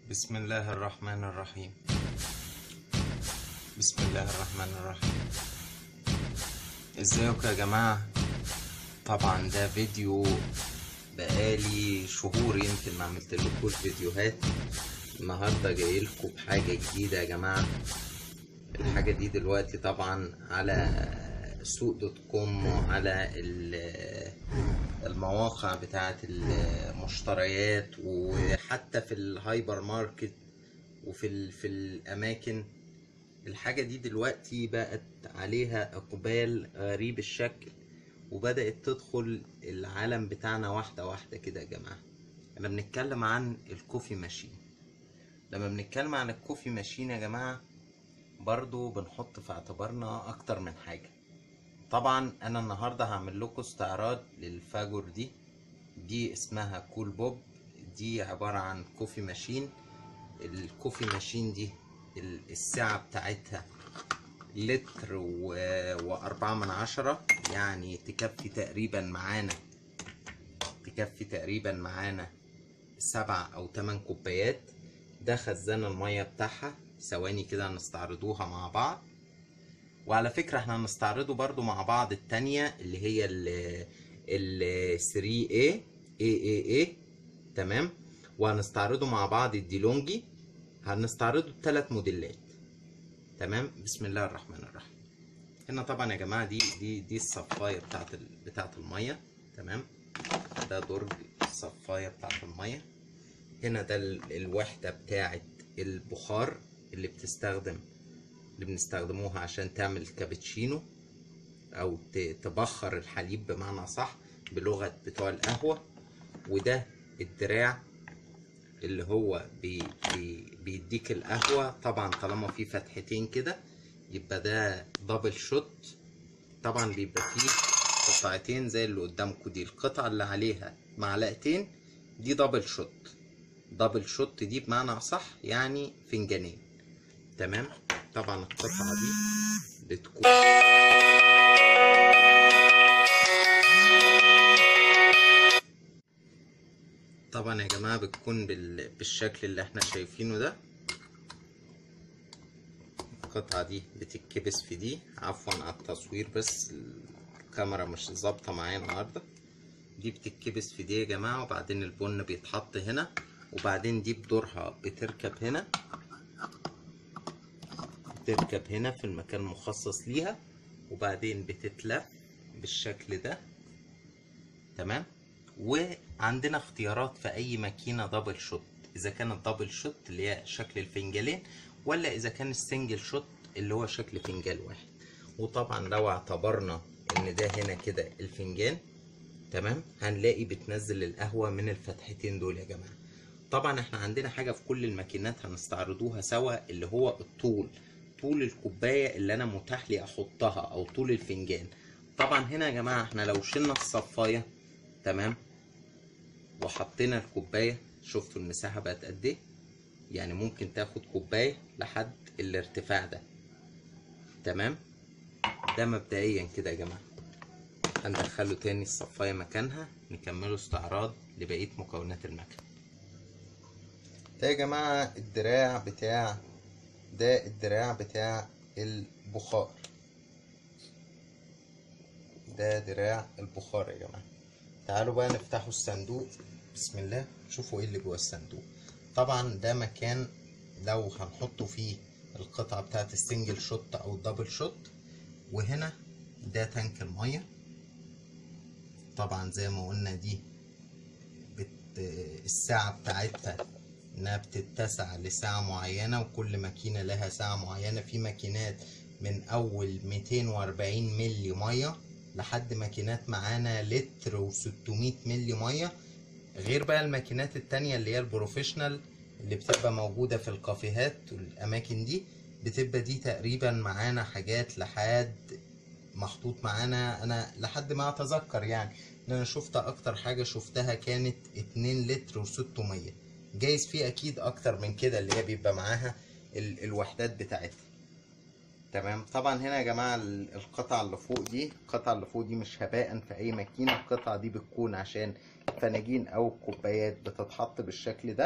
بسم الله الرحمن الرحيم بسم الله الرحمن الرحيم ازيكم يا جماعة طبعا ده فيديو بقالي شهور يمكن ما عملت لكم فيديوهات النهارده جاي لكم بحاجة جديدة يا جماعة الحاجة دي دلوقتي طبعا على سوق دوت كوم وعلى ال- المواقع بتاعة المشتريات وحتى في الهايبر ماركت وفي ال- في الأماكن الحاجة دي دلوقتي بقت عليها إقبال غريب الشكل وبدأت تدخل العالم بتاعنا واحدة واحدة كده يا جماعة احنا بنتكلم عن الكوفي ماشين لما بنتكلم عن الكوفي ماشين يا جماعة برضو بنحط في اعتبارنا أكتر من حاجة طبعا أنا النهاردة هعمل لكم استعراض للفاجور دي دي اسمها كول بوب دي عبارة عن كوفي ماشين الكوفي ماشين دي ال- السعة بتاعتها لتر و... وأربعة من عشرة يعني تكفي تقريبا معانا تكفي تقريبا معانا سبع أو تمن كوبايات ده خزان المية بتاعها ثواني كده هنستعرضوها مع بعض وعلى فكرة احنا هنستعرضه برضو مع بعض التانية اللي هي ال ال 3A AAA تمام وهنستعرضه مع بعض الديلونجي هنستعرضه بثلاث موديلات تمام بسم الله الرحمن الرحيم هنا طبعا يا جماعة دي دي دي الصفاية بتاعت ال... بتاعت المية تمام ده درج الصفاية بتاعت المية هنا ده ال- الوحدة بتاعت البخار اللي بتستخدم اللي بنستخدموها عشان تعمل كابتشينو او ت- تبخر الحليب بمعنى صح بلغة بتوع القهوة وده الدراع اللي هو بي بي بيديك القهوة طبعا طالما في فتحتين كده يبقى ده دبل شوت طبعا بيبقى فيه قطعتين زي اللي قدامكم دي القطعة اللي عليها معلقتين دي دبل شوت دبل شوت دي بمعنى صح يعني فنجانين تمام طبعا القطعة دي بتكون طبعا يا جماعة بتكون بال... بالشكل اللي احنا شايفينه ده القطعة دي بتتكبس في دي عفوا على التصوير بس الكاميرا مش ظابطة معايا النهاردة دي بتتكبس في دي يا جماعة وبعدين البن بيتحط هنا وبعدين دي بدورها بتركب هنا بتركب هنا في المكان المخصص ليها وبعدين بتتلف بالشكل ده تمام وعندنا اختيارات في اي ماكينه دبل شوت اذا كانت دبل شوت اللي هي شكل الفنجالين ولا اذا كان السنجل شوت اللي هو شكل فنجان واحد وطبعا لو اعتبرنا ان ده هنا كده الفنجان تمام هنلاقي بتنزل القهوه من الفتحتين دول يا جماعه طبعا احنا عندنا حاجه في كل الماكينات هنستعرضوها سوا اللي هو الطول طول الكوبايه اللي انا متاح لي احطها او طول الفنجان طبعا هنا يا جماعه احنا لو شلنا الصفايه تمام وحطينا الكوبايه شفتوا المساحه بقت قد ايه يعني ممكن تاخد كوبايه لحد الارتفاع ده تمام ده مبدئيا كده يا جماعه هندخله تاني الصفايه مكانها نكمله استعراض لبقيه مكونات المكنه ده يا جماعه الدراع بتاع ده الدراع بتاع البخار ده دراع البخار يا جماعه تعالوا بقى نفتحوا الصندوق بسم الله شوفوا ايه اللي جوه الصندوق طبعا ده مكان لو هنحطه فيه القطعة بتاعت السنجل شوت او الدبل شوت وهنا ده تانك المية طبعا زي ما قلنا دي بت... الساعة بتاعتها انها بتتسع لساعة معينة وكل ماكينة لها ساعة معينة في ماكينات من اول 240 ملي مية لحد ماكينات معانا لتر و600 ملي ميه غير بقى الماكينات التانية اللي هي البروفيشنال اللي بتبقى موجودة في الكافيهات والأماكن دي بتبقى دي تقريبا معانا حاجات لحد محطوط معانا أنا لحد ما أتذكر يعني إن أنا شفت أكتر حاجة شفتها كانت اتنين لتر وستمية جايز في أكيد أكتر من كده اللي هي بيبقى معاها ال- الوحدات بتاعتها تمام طبعا هنا يا جماعه ال- القطعه اللي فوق دي القطعه اللي فوق دي مش هباء في اي ماكينه القطعه دي بتكون عشان فناجين او كوبايات بتتحط بالشكل ده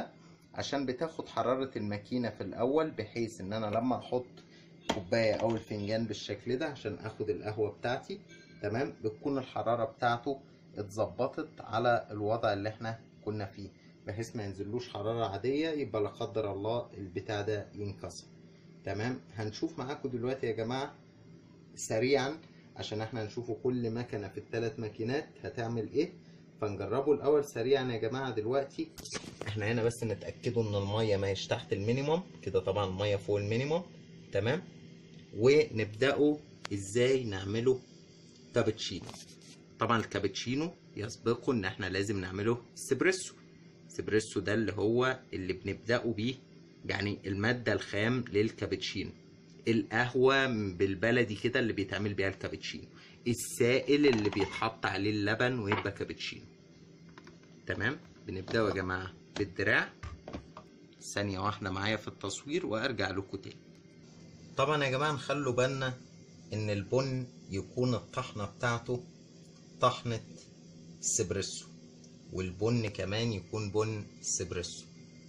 عشان بتاخد حرارة الماكينة في الأول بحيث إن أنا لما أحط كوباية أو الفنجان بالشكل ده عشان آخد القهوة بتاعتي تمام بتكون الحرارة بتاعته اتظبطت على الوضع اللي احنا كنا فيه بحيث ما ينزلوش حرارة عادية يبقى لا قدر الله البتاع ده ينكسر تمام هنشوف معاكم دلوقتي يا جماعة سريعا عشان احنا نشوفوا كل مكنة في الثلاث ماكينات هتعمل ايه فنجربه الاول سريعا يا جماعة دلوقتي احنا هنا بس نتأكدوا ان المية ما هيش تحت المينيموم كده طبعا المية فوق المينيموم تمام ونبدأوا ازاي نعمله كابتشينو طبعا الكابتشينو يسبقه ان احنا لازم نعمله اسبريسو اسبريسو ده اللي هو اللي بنبدأه بيه يعني المادة الخام للكابتشينو القهوة بالبلدي كده اللي بيتعمل بيها الكابتشينو السائل اللي بيتحط عليه اللبن ويبقى كابتشينو تمام بنبدأ يا جماعة بالدراع ثانية واحدة معايا في التصوير وارجع لكم تاني طبعا يا جماعة نخلوا بالنا ان البن يكون الطحنة بتاعته طحنة اسبريسو والبن كمان يكون بن اسبريسو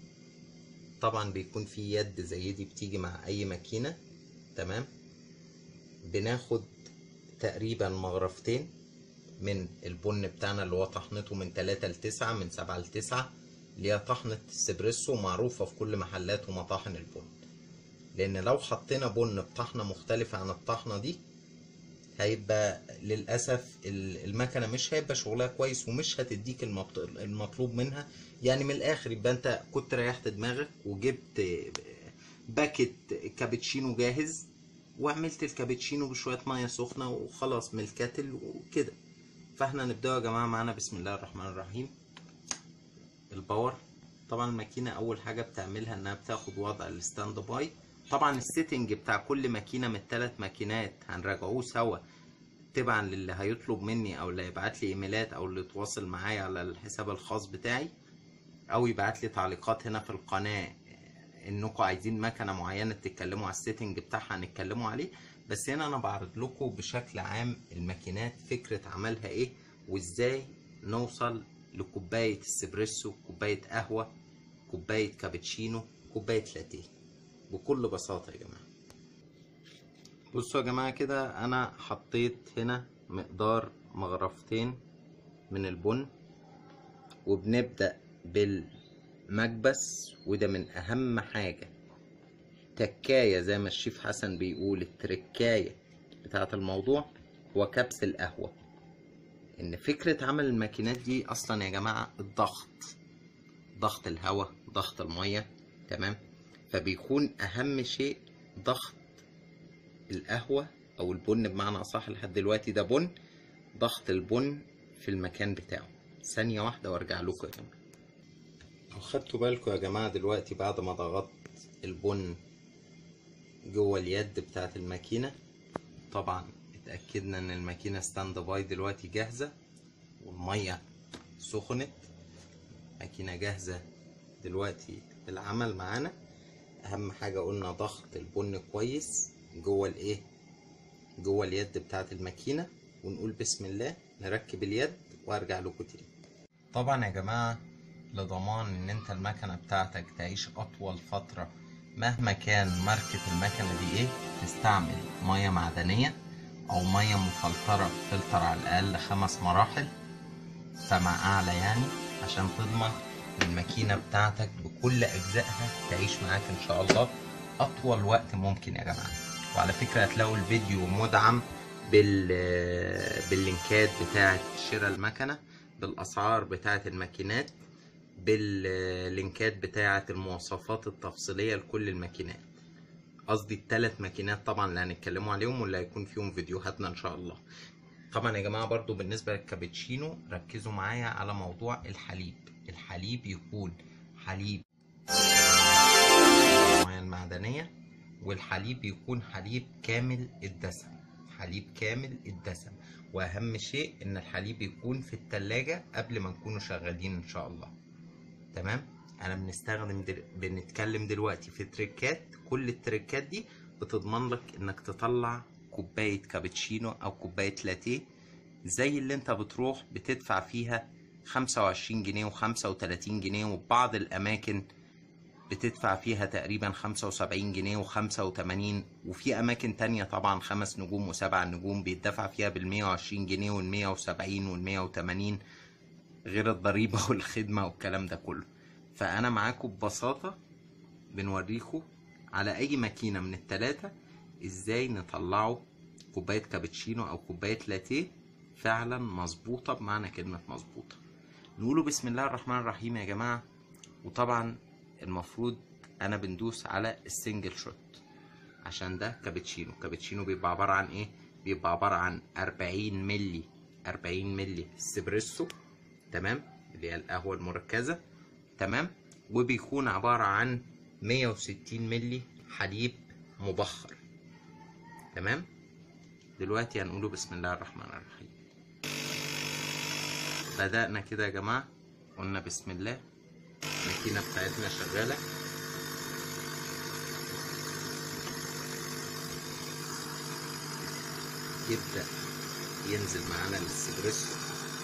طبعا بيكون في يد زي دي بتيجي مع اي ماكينة تمام بناخد تقريبا مغرفتين من البن بتاعنا اللي هو طحنته من 3 ل 9 من 7 ل 9 اللي هي طحنة اسبريسو معروفة في كل محلات ومطاحن البن لان لو حطينا بن بطحنة مختلفة عن الطحنة دي هيبقى للأسف المكنة مش هيبقى شغلها كويس ومش هتديك المطلوب منها يعني من الآخر يبقى أنت كنت ريحت دماغك وجبت باكت كابتشينو جاهز وعملت الكابتشينو بشوية مية سخنة وخلاص من الكاتل وكده فاحنا نبدأ يا جماعة معانا بسم الله الرحمن الرحيم الباور طبعا الماكينة أول حاجة بتعملها إنها بتاخد وضع الستاند باي طبعا السيتنج بتاع كل ماكينه من الثلاث ماكينات هنراجعوه سوا تبعا للي هيطلب مني او اللي هيبعت لي ايميلات او اللي يتواصل معايا على الحساب الخاص بتاعي او يبعت لي تعليقات هنا في القناه انكم عايزين مكنه معينه تتكلموا على السيتنج بتاعها هنتكلموا عليه بس هنا انا بعرض لكم بشكل عام الماكينات فكره عملها ايه وازاي نوصل لكوبايه اسبريسو كوبايه قهوه كوبايه كابتشينو كوبايه لاتيه بكل بساطة يا جماعة بصوا يا جماعة كده أنا حطيت هنا مقدار مغرفتين من البن وبنبدأ بالمكبس وده من أهم حاجة تكاية زي ما الشيف حسن بيقول التركاية بتاعة الموضوع هو كبس القهوة إن فكرة عمل الماكينات دي أصلا يا جماعة الضغط ضغط الهواء ضغط المية تمام فبيكون اهم شيء ضغط القهوة او البن بمعنى اصح لحد دلوقتي ده بن ضغط البن في المكان بتاعه ثانية واحدة وارجع لكم يا جماعة لو خدتوا بالكم يا جماعة دلوقتي بعد ما ضغطت البن جوه اليد بتاعت الماكينة طبعا اتأكدنا ان الماكينة ستاند باي دلوقتي جاهزة والمية سخنت ماكينة جاهزة دلوقتي العمل معانا اهم حاجة قلنا ضغط البن كويس جوه الايه جوه اليد بتاعة الماكينة ونقول بسم الله نركب اليد وارجع لكم تاني طبعا يا جماعة لضمان ان انت المكنة بتاعتك تعيش اطول فترة مهما كان ماركة المكنة دي ايه تستعمل مية معدنية او مية مفلترة فلتر على الاقل خمس مراحل فمع اعلى يعني عشان تضمن الماكينة بتاعتك بكل أجزائها تعيش معاك إن شاء الله أطول وقت ممكن يا جماعة وعلى فكرة هتلاقوا الفيديو مدعم بال باللينكات بتاعة شراء المكنة بالأسعار بتاعة الماكينات باللينكات بتاعة المواصفات التفصيلية لكل الماكينات قصدي التلات ماكينات طبعا اللي هنتكلموا عليهم واللي هيكون فيهم فيديوهاتنا ان شاء الله طبعا يا جماعه برضو بالنسبه للكابتشينو ركزوا معايا على موضوع الحليب الحليب يكون حليب المياه المعدنيه والحليب يكون حليب كامل الدسم حليب كامل الدسم واهم شيء ان الحليب يكون في التلاجة قبل ما نكونوا شغالين ان شاء الله تمام انا بنستخدم دل... بنتكلم دلوقتي في تريكات كل التريكات دي بتضمن لك انك تطلع كوباية كابتشينو او كوباية لاتيه زي اللي انت بتروح بتدفع فيها خمسة وعشرين جنيه وخمسة وتلاتين جنيه وبعض الاماكن بتدفع فيها تقريبا 75 جنيه و85 وفي اماكن تانية طبعا خمس نجوم وسبع نجوم بيدفع فيها بال 120 جنيه وال 170 وال 180 غير الضريبة والخدمة والكلام ده كله فانا معاكم ببساطة بنوريكم على اي ماكينة من التلاتة ازاي نطلعوا كوباية كابتشينو او كوباية لاتيه فعلا مظبوطة بمعنى كلمة مظبوطة نقوله بسم الله الرحمن الرحيم يا جماعة وطبعا المفروض انا بندوس على السنجل شوت عشان ده كابتشينو كابتشينو بيبقى عبارة عن ايه بيبقى عبارة عن 40 ملي 40 ملي اسبريسو تمام اللي هي القهوة المركزة تمام وبيكون عبارة عن 160 ملي حليب مبخر تمام دلوقتي هنقوله بسم الله الرحمن الرحيم بدأنا كده يا جماعة قلنا بسم الله الماكينة بتاعتنا شغالة يبدأ ينزل معانا الاسبريسو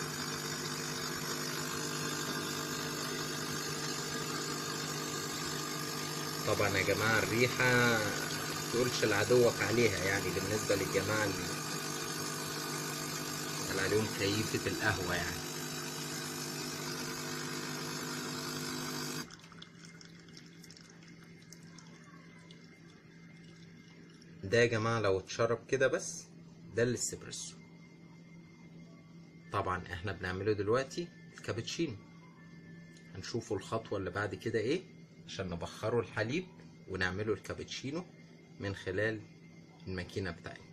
طبعا يا جماعة الريحة تقولش لعدوك عليها يعني بالنسبة للجماعة اللي قال عليهم كيفة القهوة يعني ده يا جماعة لو اتشرب كده بس ده الاسبريسو طبعا احنا بنعمله دلوقتي الكابتشينو هنشوفوا الخطوة اللي بعد كده ايه عشان نبخره الحليب ونعمله الكابتشينو من خلال الماكينة بتاعتنا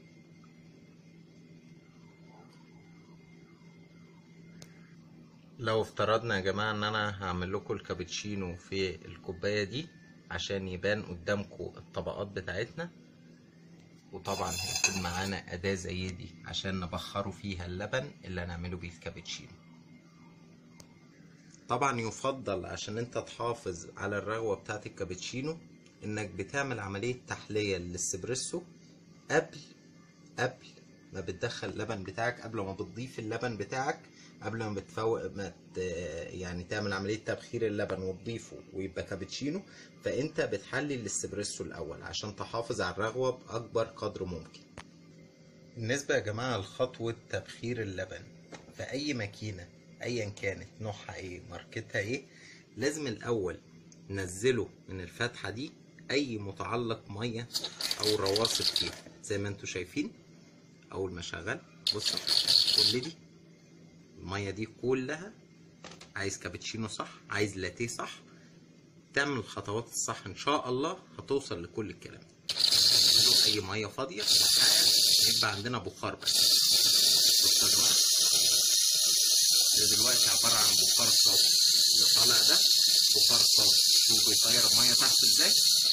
لو افترضنا يا جماعة ان انا هعمل لكم الكابتشينو في الكوباية دي عشان يبان قدامكم الطبقات بتاعتنا وطبعا هيكون معانا أداة زي دي عشان نبخروا فيها اللبن اللي هنعمله بيه الكابتشينو طبعا يفضل عشان انت تحافظ على الرغوة بتاعة الكابتشينو انك بتعمل عملية تحلية للاسبريسو قبل قبل ما بتدخل اللبن بتاعك قبل ما بتضيف اللبن بتاعك قبل ما بتفوق ما ت... يعني تعمل عملية تبخير اللبن وتضيفه ويبقى كابتشينو فانت بتحلي الاسبريسو الاول عشان تحافظ على الرغوة باكبر قدر ممكن بالنسبة يا جماعة لخطوة تبخير اللبن في اي ماكينة ايا كانت نوعها ايه ماركتها ايه لازم الاول ننزله من الفتحة دي اي متعلق مية او رواسب فيها زي ما انتوا شايفين اول ما شغل بصوا كل دي المية دي كلها عايز كابتشينو صح عايز لاتيه صح تعمل الخطوات الصح ان شاء الله هتوصل لكل الكلام ده اي ميه فاضيه يبقى عندنا بخار بس بصوا يا جماعه ده دلوقتي عباره عن بخار صافي اللي طالع ده بخار صافي شوف بيطير الميه تحت ازاي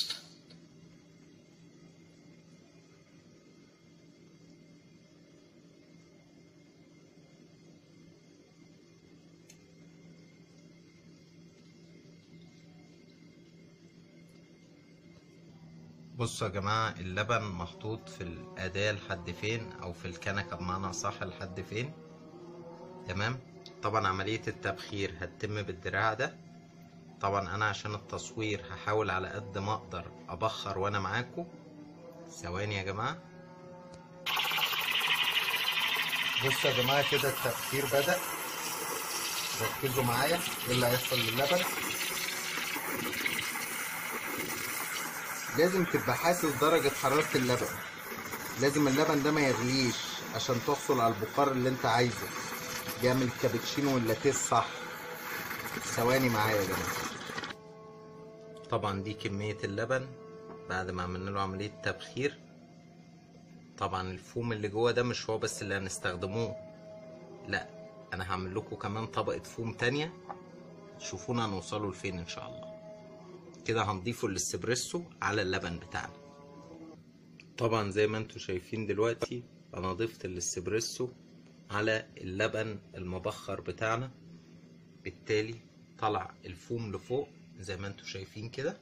بصوا يا جماعة اللبن محطوط في الأداة لحد فين أو في الكنكة بمعنى صح لحد فين تمام طبعا عملية التبخير هتتم بالدراع ده طبعا أنا عشان التصوير هحاول على قد ما أقدر أبخر وأنا معاكم ثواني يا جماعة بصوا يا جماعة كده التبخير بدأ ركزوا معايا ايه اللي هيحصل للبن لازم تبقى حاسس درجة حرارة اللبن لازم اللبن ده ما يغليش عشان تحصل على البخار اللي انت عايزه بيعمل الكابتشينو واللاتيه الصح ثواني معايا يا جماعة طبعا دي كمية اللبن بعد ما عملنا له عملية تبخير طبعا الفوم اللي جوه ده مش هو بس اللي هنستخدموه لا انا هعمل لكم كمان طبقة فوم تانية تشوفونا هنوصلوا لفين ان شاء الله كده هنضيفه الاسبريسو على اللبن بتاعنا طبعا زي ما انتوا شايفين دلوقتي انا ضفت الاسبريسو على اللبن المبخر بتاعنا بالتالي طلع الفوم لفوق زي ما انتوا شايفين كده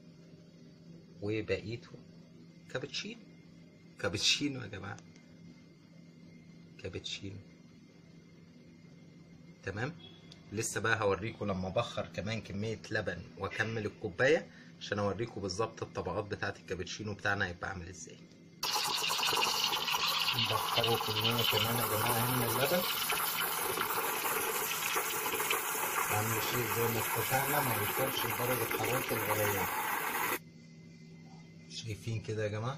وبقيته كابتشينو كابتشينو يا جماعة كابتشينو تمام لسه بقى هوريكم لما ابخر كمان كميه لبن واكمل الكوبايه عشان اوريكم بالظبط الطبقات بتاعه الكابتشينو بتاعنا هيبقى عامل ازاي نبخروا كميه كمان يا جماعه من اللبن اهم شيء زي ما اتفقنا ما يوصلش لدرجه حراره الغليان شايفين كده يا جماعه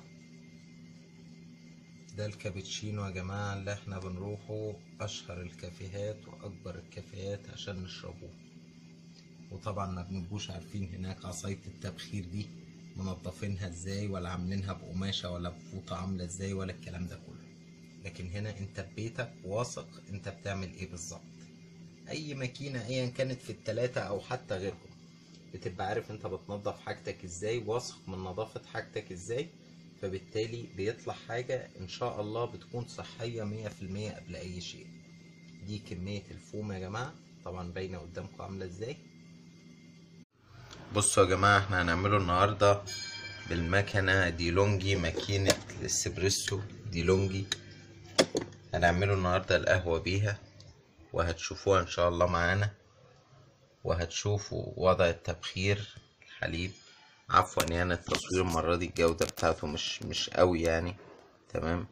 ده الكابتشينو يا جماعة اللي احنا بنروحوا أشهر الكافيهات وأكبر الكافيهات عشان نشربوه وطبعا ما بنبقوش عارفين هناك عصاية التبخير دي منضفينها ازاي ولا عاملينها بقماشة ولا بفوطة عاملة ازاي ولا الكلام ده كله لكن هنا انت في بيتك واثق انت بتعمل ايه بالظبط اي ماكينة ايا كانت في التلاتة او حتى غيرهم بتبقى عارف انت بتنضف حاجتك ازاي واثق من نظافة حاجتك ازاي فبالتالي بيطلع حاجة إن شاء الله بتكون صحية مية في المية قبل أي شيء دي كمية الفوم يا جماعة طبعا باينة قدامكم عاملة ازاي بصوا يا جماعة احنا هنعمله النهاردة بالمكنة ديلونجي ماكينة الاسبريسو ديلونجي هنعمله النهاردة القهوة بيها وهتشوفوها ان شاء الله معانا وهتشوفوا وضع التبخير الحليب عفوا يعني التصوير المرة دي الجودة بتاعته مش مش قوي يعني تمام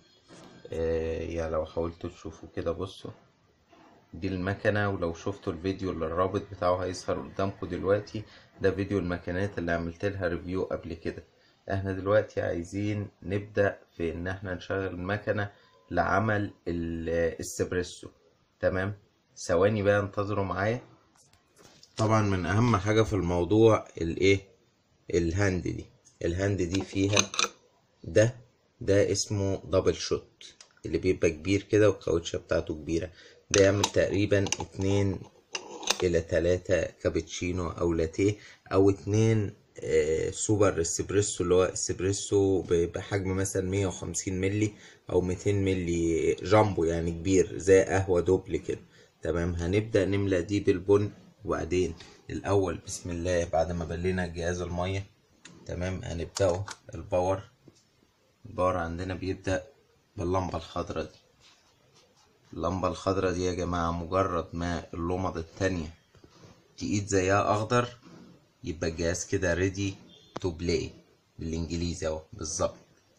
آه يعني لو حاولتوا تشوفوا كده بصوا دي المكنة ولو شفتوا الفيديو اللي الرابط بتاعه هيظهر قدامكم دلوقتي ده فيديو المكنات اللي عملت لها ريفيو قبل كده احنا دلوقتي عايزين نبدأ في ان احنا نشغل المكنة لعمل الاسبريسو تمام ثواني بقى انتظروا معايا طبعا من اهم حاجة في الموضوع الايه الهاند دي الهاند دي فيها ده ده اسمه دبل شوت اللي بيبقى كبير كده والكاوتشة بتاعته كبيرة ده يعمل تقريبا اتنين الى تلاتة كابتشينو او لاتيه او اتنين آه سوبر اسبريسو اللي هو اسبريسو بحجم مثلا مية وخمسين ملي او ميتين ملي جامبو يعني كبير زي قهوة دوبل كده تمام هنبدأ نملى دي بالبن وبعدين الاول بسم الله بعد ما بلينا جهاز المية تمام هنبدأه الباور الباور عندنا بيبدأ باللمبة الخضراء دي اللمبة الخضراء دي يا جماعة مجرد ما اللمض التانية تقيد زيها أخضر يبقى الجهاز كده ريدي تو بلاي بالإنجليزي أهو بالظبط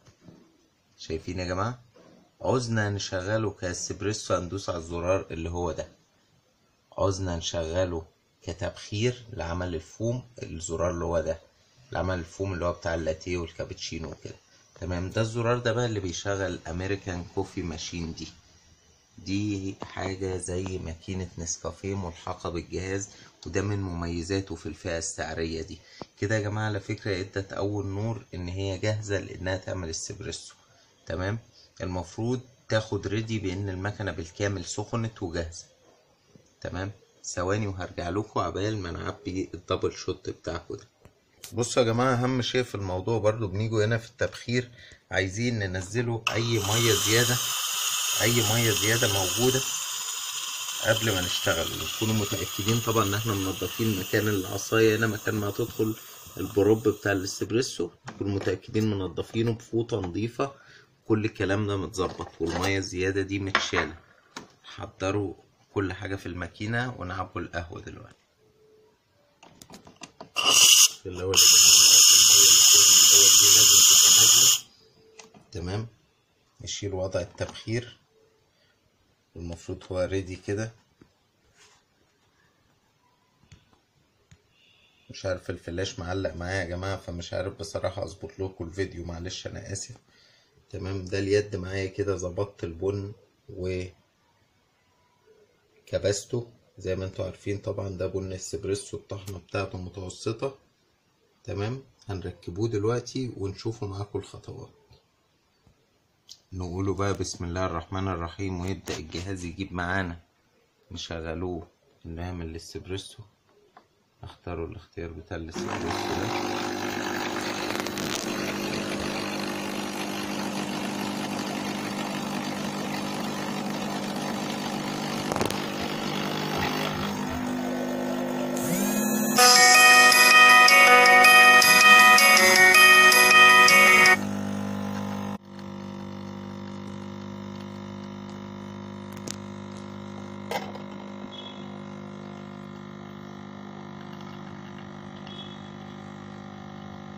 شايفين يا جماعة عوزنا نشغله كاسبريسو هندوس على الزرار اللي هو ده عوزنا نشغله كتبخير لعمل الفوم الزرار اللي هو ده لعمل الفوم اللي هو بتاع اللاتيه والكابتشينو وكده تمام ده الزرار ده بقى اللي بيشغل امريكان كوفي ماشين دي دي حاجة زي ماكينة نسكافيه ملحقة بالجهاز وده من مميزاته في الفئة السعرية دي كده يا جماعة على فكرة ادت أول نور إن هي جاهزة لإنها تعمل اسبريسو تمام المفروض تاخد ريدي بإن المكنة بالكامل سخنت وجاهزة تمام ثواني وهرجع لكم عبال ما نعبي الدبل شوت بتاعكم ده بصوا يا جماعة أهم شيء في الموضوع برضو بنيجوا هنا في التبخير عايزين ننزله أي مية زيادة أي مية زيادة موجودة قبل ما نشتغل نكونوا متأكدين طبعا إن احنا منضفين مكان العصاية هنا مكان ما هتدخل البروب بتاع الاسبريسو نكونوا متأكدين منضفينه بفوطة نظيفة كل الكلام ده متظبط والمية الزيادة دي متشالة حضروا كل حاجة في الماكينة ونعبوا القهوة دلوقتي في الأول دي لازم تبقى نازلة تمام نشيل وضع التبخير المفروض هو ريدي كده مش عارف الفلاش معلق معايا يا جماعة فمش عارف بصراحة اظبط لكم الفيديو معلش انا اسف تمام ده اليد معايا كده ظبطت البن و كبسته زي ما انتوا عارفين طبعا ده بن اسبريسو الطحنة بتاعته متوسطة تمام هنركبوه دلوقتي ونشوفوا معاكم الخطوات نقوله بقى بسم الله الرحمن الرحيم ويبدأ الجهاز يجيب معانا نشغلوه نعمل الاسبريسو اختاروا الاختيار بتاع الاسبريسو ده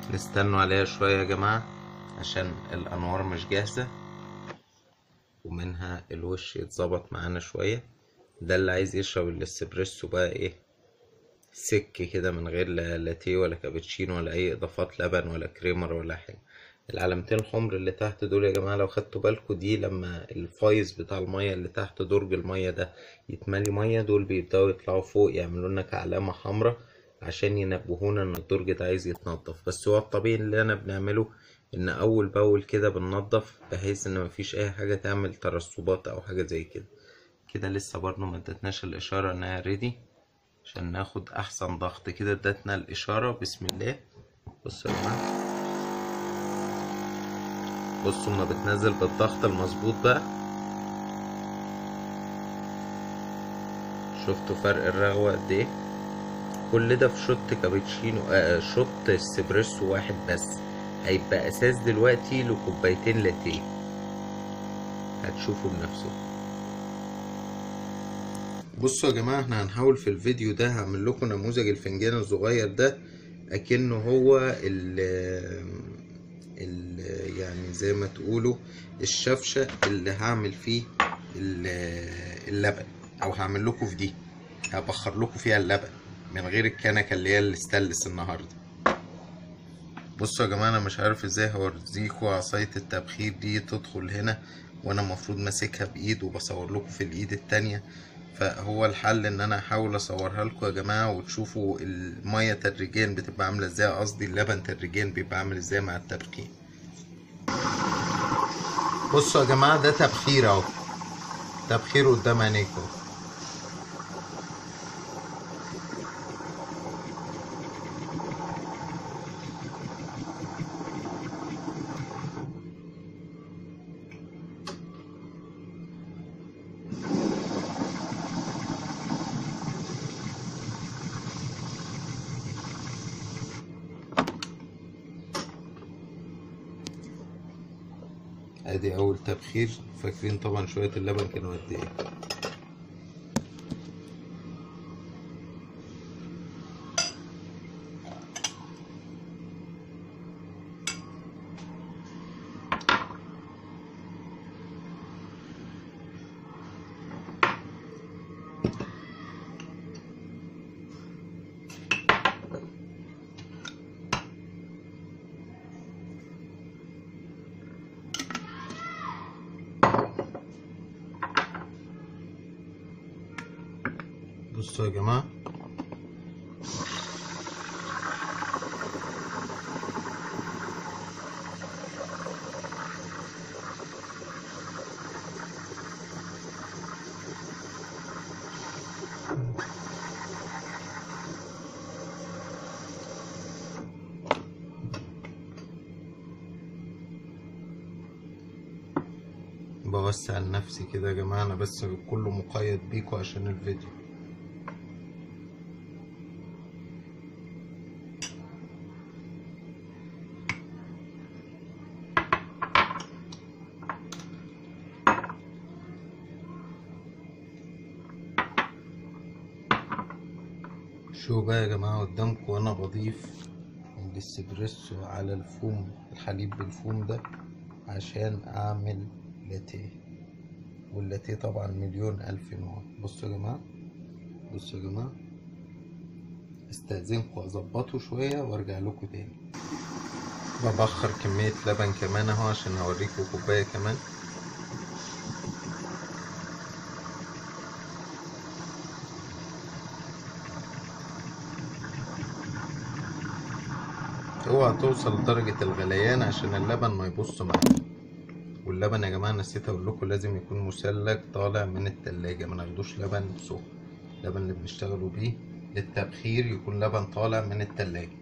نستنوا عليها شوية يا جماعة عشان الأنوار مش جاهزة ومنها الوش يتظبط معانا شوية ده اللي عايز يشرب الاسبريسو بقى ايه سك كده من غير لا لاتيه ولا كابتشينو ولا اي اضافات لبن ولا كريمر ولا حاجة العلامتين الحمر اللي تحت دول يا جماعة لو خدتوا بالكوا دي لما الفايز بتاع المية اللي تحت درج المية ده يتملي مية دول بيبدأوا يطلعوا فوق يعملوا لنا كعلامة حمرا عشان ينبهونا ان الدرج ده عايز يتنضف بس هو الطبيعي اللي انا بنعمله ان اول باول كده بننضف بحيث ان مفيش اي حاجة تعمل ترسبات او حاجة زي كده كده لسه برضه ما ادتناش الاشارة انها ريدي عشان ناخد احسن ضغط كده ادتنا الاشارة بسم الله بصوا يا جماعة بصوا ما بتنزل بالضغط المظبوط بقى شفتوا فرق الرغوة قد ايه كل ده في شوت كابتشينو آه شوت اسبريسو واحد بس هيبقى اساس دلوقتي لكوبايتين لاتيه هتشوفوا بنفسكم بصوا يا جماعة احنا هنحاول في الفيديو ده هعمل لكم نموذج الفنجان الصغير ده اكنه هو ال ال يعني زي ما تقولوا الشفشة اللي هعمل فيه اللبن او هعمل لكم في دي هبخر لكم فيها اللبن من غير الكنكة اللي هي الاستانلس النهاردة بصوا يا جماعة انا مش عارف ازاي هوريكوا عصاية التبخير دي تدخل هنا وانا المفروض ماسكها بايد وبصور لكم في الايد التانية فهو الحل ان انا احاول اصورها لكم يا جماعة وتشوفوا المية تدريجيا بتبقى عاملة ازاي قصدي اللبن تدريجيا بيبقى عامل ازاي مع التبخير بصوا يا جماعة ده تبخير اهو تبخير قدام عينيكم ادي اول تبخير فاكرين طبعا شوية اللبن كانوا قد ايه بصوا يا جماعة بوسع لنفسي كده يا جماعة أنا بس كله مقيد بيكوا عشان الفيديو شو بقى يا جماعة قدامكم وانا بضيف الاسبريسو على الفوم الحليب بالفوم ده عشان اعمل لاتيه واللاتيه طبعا مليون الف نوع بصوا يا جماعة بصوا يا جماعة استأذنكم اظبطه شوية وارجع لكم تاني ببخر كمية لبن كمان اهو عشان هوريكم كوباية كمان اوعى توصل لدرجة الغليان عشان اللبن ما يبص معاك واللبن يا جماعة نسيت اقول لكم لازم يكون مثلج طالع من التلاجة ما ناخدوش لبن سخن اللبن اللي بنشتغلوا بيه للتبخير يكون لبن طالع من التلاجة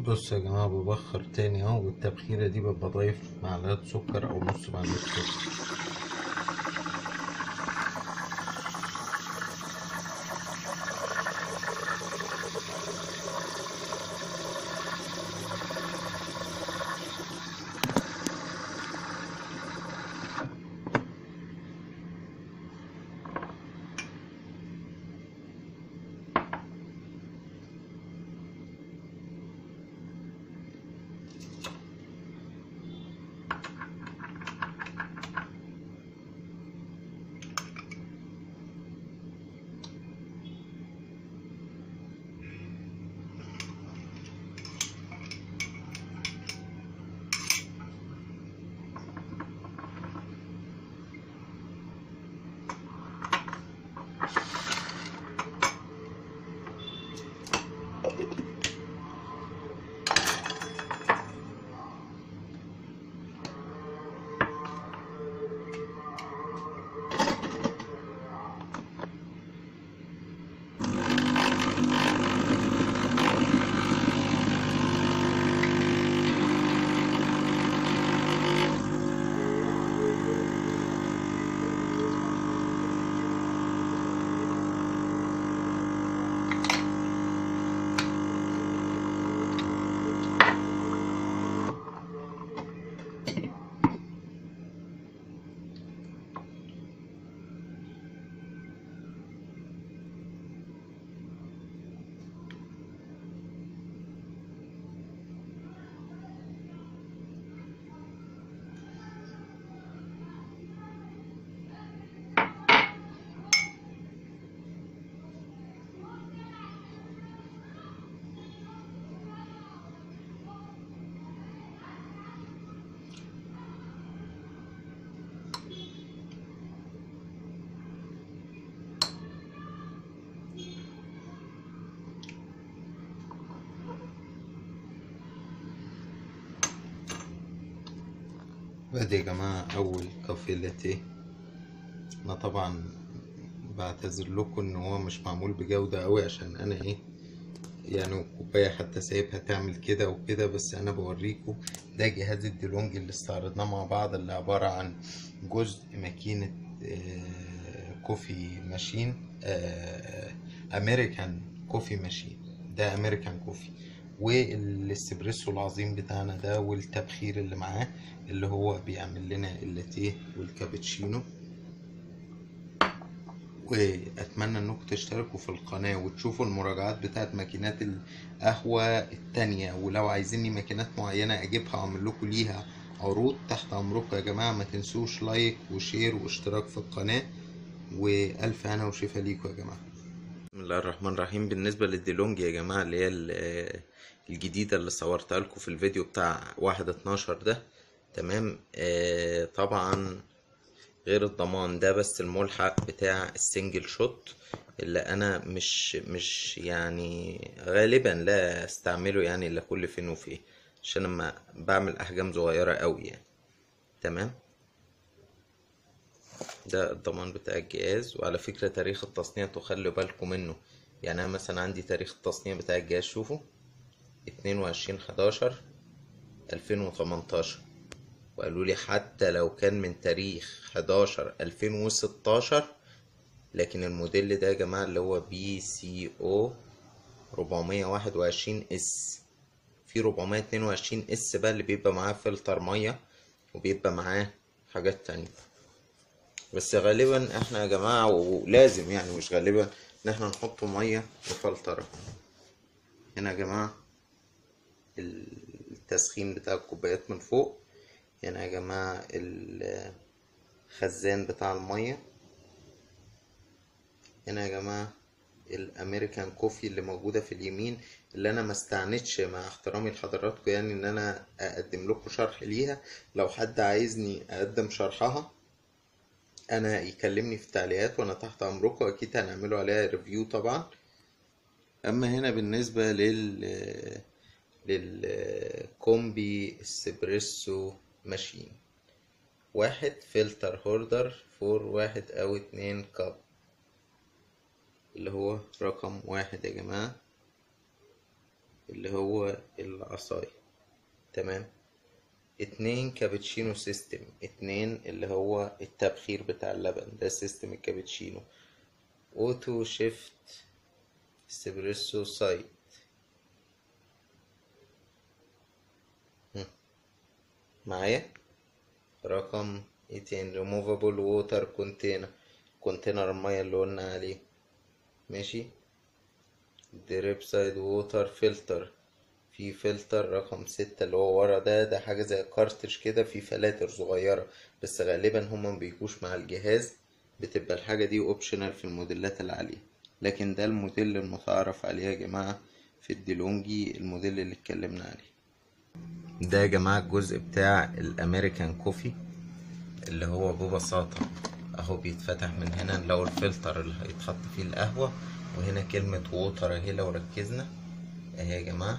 بص يا جماعة ببخر تاني اهو والتبخيرة دي ببقى ضايف معلقة سكر أو نص معلقة سكر ادي يا جماعة أول كافيه لاتيه أنا طبعا بعتذر لكم إن هو مش معمول بجودة أوي عشان أنا إيه يعني الكوباية حتى سايبها تعمل كده وكده بس أنا بوريكم ده جهاز الديلونج اللي استعرضناه مع بعض اللي عبارة عن جزء ماكينة آه، كوفي ماشين آه، أمريكان كوفي ماشين ده أمريكان كوفي والاسبريسو العظيم بتاعنا ده والتبخير اللي معاه اللي هو بيعمل لنا اللاتيه والكابتشينو واتمنى انكم تشتركوا في القناة وتشوفوا المراجعات بتاعت ماكينات القهوة التانية ولو عايزيني ماكينات معينة اجيبها واعمل لكم ليها عروض تحت امركم يا جماعة ما تنسوش لايك وشير واشتراك في القناة والف هنا وشفا ليكم يا جماعة بسم الله الرحمن الرحيم بالنسبة للديلونج يا جماعة اللي هي ال- الجديدة اللي صورتها لكم في الفيديو بتاع واحد اتناشر ده تمام آه طبعا غير الضمان ده بس الملحق بتاع السنجل شوت اللي انا مش مش يعني غالبا لا استعمله يعني الا كل فين وفين عشان لما بعمل احجام صغيرة قوي يعني تمام ده الضمان بتاع الجهاز وعلى فكرة تاريخ التصنيع تخلوا بالكم منه يعني انا مثلا عندي تاريخ التصنيع بتاع الجهاز شوفوا اتنين وعشرين حداشر الفين وتمنتاشر وقالوا لي حتى لو كان من تاريخ حداشر الفين وستاشر لكن الموديل ده يا جماعة اللي هو بي سي او ربعمية واحد وعشرين اس في ربعمية اتنين وعشرين اس بقى اللي بيبقى معاه فلتر مية وبيبقى معاه حاجات تانية بس غالبا احنا يا جماعة ولازم يعني مش غالبا ان احنا نحط مية وفلترة هنا يا جماعة التسخين بتاع الكوبايات من فوق هنا يا جماعة الخزان بتاع المية هنا يا جماعة الامريكان كوفي اللي موجودة في اليمين اللي انا ما استعنتش مع احترامي لحضراتكم يعني ان انا اقدم لكم شرح ليها لو حد عايزني اقدم شرحها انا يكلمني في التعليقات وانا تحت امركم اكيد هنعمله عليها ريفيو طبعا اما هنا بالنسبة لل للكومبي اسبريسو ماشين واحد فلتر هولدر فور واحد او اتنين كاب اللي هو رقم واحد يا جماعة اللي هو العصاية تمام اتنين كابتشينو سيستم اتنين اللي هو التبخير بتاع اللبن ده سيستم الكابتشينو اوتو شيفت اسبريسو سايت معايا رقم ايتين ريموفابل ووتر كونتينر كونتينر المية اللي قلنا عليه ماشي دريب سايد ووتر فلتر في فلتر رقم ستة اللي هو ورا ده ده حاجة زي كارتش كده في فلاتر صغيرة بس غالبا هما مبيجوش مع الجهاز بتبقى الحاجة دي اوبشنال في الموديلات العالية لكن ده الموديل المتعارف عليه يا جماعة في الديلونجي الموديل اللي اتكلمنا عليه ده يا جماعة الجزء بتاع الامريكان كوفي اللي هو ببساطة اهو بيتفتح من هنا نلاقوا الفلتر اللي هيتحط فيه القهوة وهنا كلمة ووتر اهي لو ركزنا اهي يا جماعة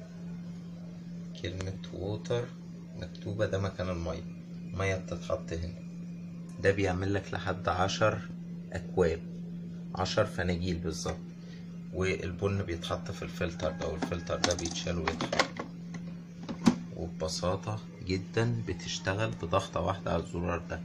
كلمة ووتر مكتوبة ده مكان المية المية بتتحط هنا ده بيعمل لك لحد عشر أكواب عشر فناجيل بالظبط والبن بيتحط في الفلتر ده والفلتر ده بيتشال ويتحط وببساطة جدا بتشتغل بضغطة واحدة على الزرار ده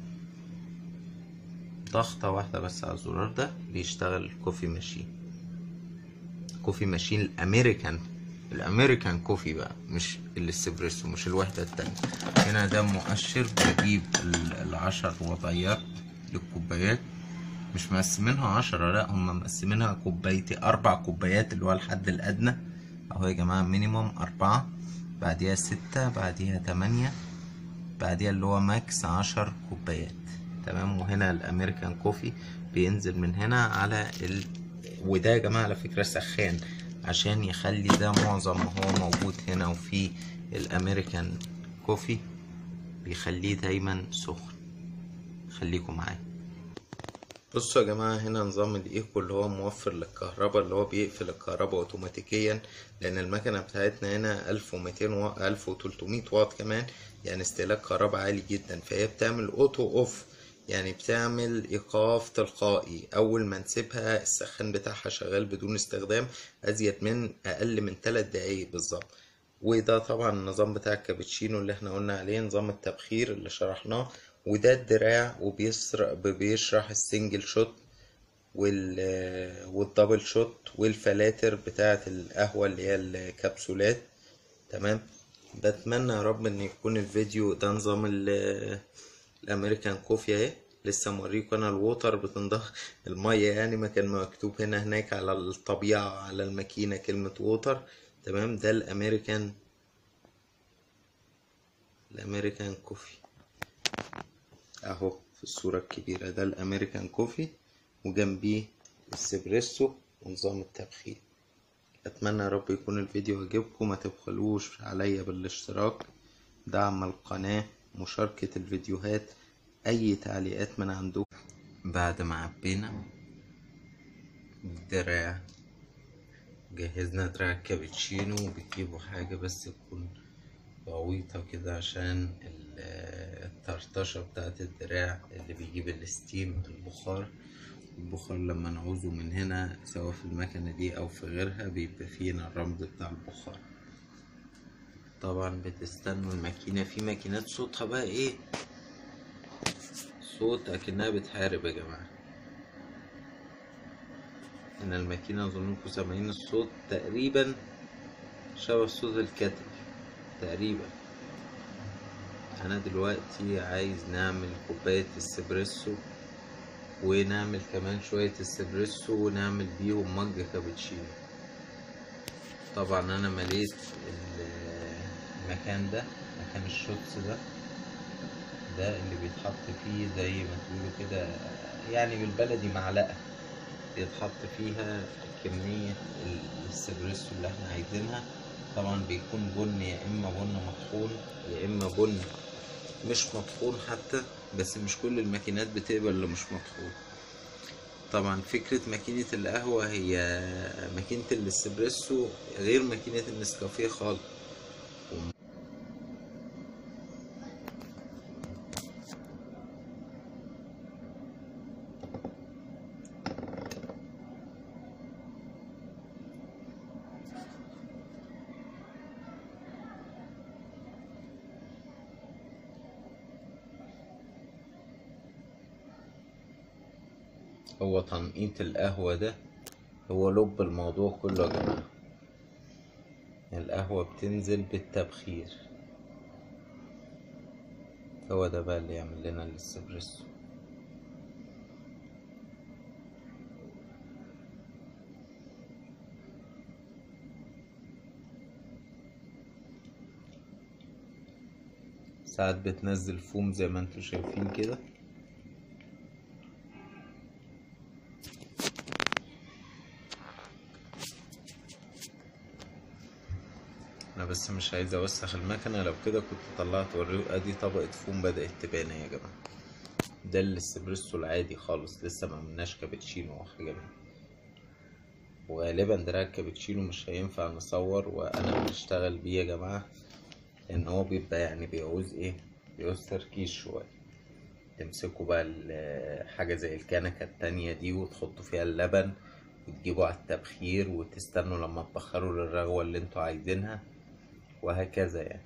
ضغطة واحدة بس على الزرار ده بيشتغل الكوفي ماشين كوفي ماشين الامريكان الامريكان كوفي بقى مش الاسبريسو مش الوحدة التانية هنا ده مؤشر بجيب ال- العشر وضعيات للكوبايات مش مقسمينها عشرة لا هم مقسمينها كوبايتي أربع كوبايات اللي هو الحد الأدنى أهو يا جماعة مينيموم أربعة بعديها ستة بعديها تمانية بعديها اللي هو ماكس عشر كوبايات تمام وهنا الأمريكان كوفي بينزل من هنا على ال... وده يا جماعة على فكرة سخان عشان يخلي ده معظم ما هو موجود هنا وفي الأمريكان كوفي بيخليه دايما سخن خليكم معايا بصوا يا جماعة هنا نظام الإيكو اللي هو موفر للكهرباء اللي هو بيقفل الكهرباء أوتوماتيكيا لأن المكنة بتاعتنا هنا ألف وميتين و ألف وتلتمية واط كمان يعني استهلاك كهرباء عالي جدا فهي بتعمل أوتو أوف يعني بتعمل إيقاف تلقائي أول ما نسيبها السخان بتاعها شغال بدون استخدام أزيد من أقل من تلات دقايق بالظبط وده طبعا النظام بتاع الكابتشينو اللي احنا قلنا عليه نظام التبخير اللي شرحناه وده الدراع وبيسرق بيشرح السنجل شوت وال والدبل شوت والفلاتر بتاعة القهوة اللي هي الكبسولات تمام بتمنى يا رب ان يكون الفيديو ده نظام ال- الامريكان كوفي اهي لسه موريكم انا الووتر بتنضخ المية يعني ما كان مكتوب هنا هناك على الطبيعة على الماكينة كلمة ووتر تمام ده الامريكان الامريكان كوفي اهو في الصورة الكبيرة ده الامريكان كوفي وجنبيه السبريسو ونظام التبخير اتمنى يا رب يكون الفيديو عجبكم ما تبخلوش عليا بالاشتراك دعم القناة مشاركة الفيديوهات اي تعليقات من عندكم بعد ما عبينا الدراع جهزنا دراع كابتشينو بتجيبوا حاجة بس تكون غويطة كده عشان ال- الطرطشة بتاعت الدراع اللي بيجيب الستيم البخار البخار لما نعوزه من هنا سواء في المكنة دي أو في غيرها بيبقى فينا الرمز بتاع البخار طبعا بتستنوا الماكينة في ماكينات صوتها بقى ايه صوت أكنها بتحارب يا جماعة هنا الماكينة أظن انكم سامعين الصوت تقريبا شبه صوت الكتل تقريبا انا دلوقتي عايز نعمل كوباية اسبريسو ونعمل كمان شوية اسبريسو ونعمل بيهم مج كابتشينو طبعا انا مليت ال- المكان ده مكان الشوتس ده ده اللي بيتحط فيه زي ما تقولوا كده يعني بالبلدي معلقة بيتحط فيها كمية الاسبريسو اللي احنا عايزينها طبعا بيكون بن يا اما بن مطحون يا اما بن مش مطحون حتى بس مش كل الماكينات بتقبل اللي مش مطحون طبعا فكرة ماكينة القهوة هي ماكينة الاسبريسو غير ماكينة النسكافيه خالص هو تنقيط القهوة ده هو لب الموضوع كله يا جماعة القهوة بتنزل بالتبخير هو ده بقى اللي يعمل لنا الاسبريسو ساعات بتنزل فوم زي ما انتوا شايفين كده انا بس مش عايز اوسخ المكنه لو كده كنت طلعت وريه ادي طبقه فوم بدات تبان يا جماعه ده الاسبريسو العادي خالص لسه ما عملناش كابتشينو او حاجه منه وغالبا دراع الكابتشينو مش هينفع نصور وانا بنشتغل بيه يا جماعه لان هو بيبقى يعني بيعوز ايه بيعوز تركيز شويه تمسكوا بقى ال- حاجه زي الكنكه التانية دي وتحطوا فيها اللبن وتجيبوا على التبخير وتستنوا لما تبخروا للرغوه اللي انتوا عايزينها وهكذا يعني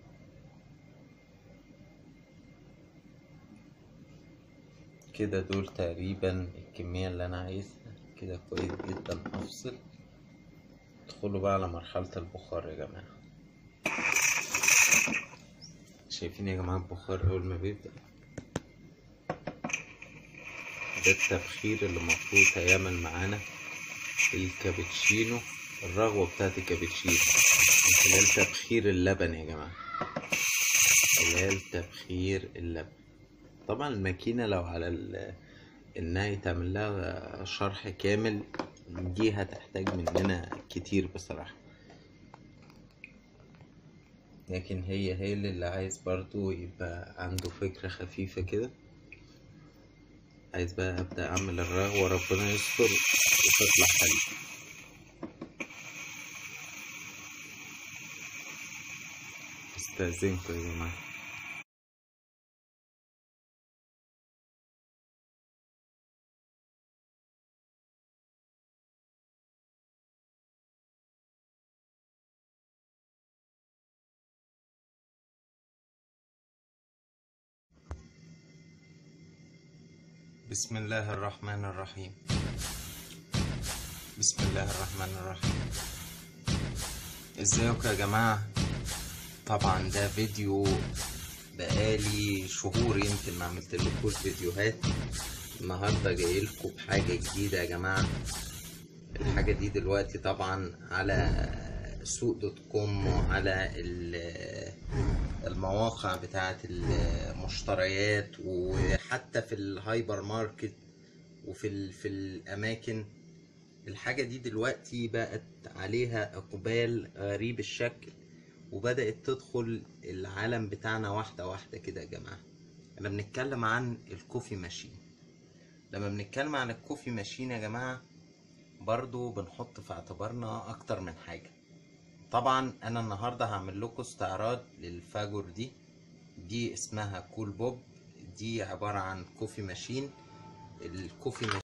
كده دول تقريبا الكمية اللي أنا عايزها كده كويس جدا أفصل ادخلوا بقى على مرحلة البخار يا جماعة شايفين يا جماعة البخار أول ما بيبدأ ده التبخير اللي المفروض هيعمل معانا الكابتشينو الرغوة بتاعت الكابتشينو من خلال تبخير اللبن يا جماعة خلال تبخير اللبن طبعا الماكينة لو على ال انها يتعمل لها شرح كامل دي هتحتاج مننا كتير بصراحة لكن هي هي اللي عايز برضو يبقى عنده فكرة خفيفة كده عايز بقى ابدأ اعمل الرغوة ربنا يستر وتطلع حلوة استأذنكم يا جماعة بسم الله الرحمن الرحيم بسم الله الرحمن الرحيم ازيكم يا جماعة طبعا ده فيديو بقالي شهور يمكن ما عملت لكم فيديوهات النهارده جاي لكم بحاجة جديدة يا جماعة الحاجة دي دلوقتي طبعا على سوق دوت كوم وعلى ال- المواقع بتاعة المشتريات وحتى في الهايبر ماركت وفي ال- في الأماكن الحاجة دي دلوقتي بقت عليها إقبال غريب الشكل وبدأت تدخل العالم بتاعنا واحدة واحدة كده يا جماعة لما بنتكلم عن الكوفي ماشين لما بنتكلم عن الكوفي ماشين يا جماعة برضو بنحط في اعتبارنا أكتر من حاجة طبعا أنا النهاردة هعمل لكم استعراض للفاجور دي دي اسمها كول بوب دي عبارة عن كوفي ماشين الكوفي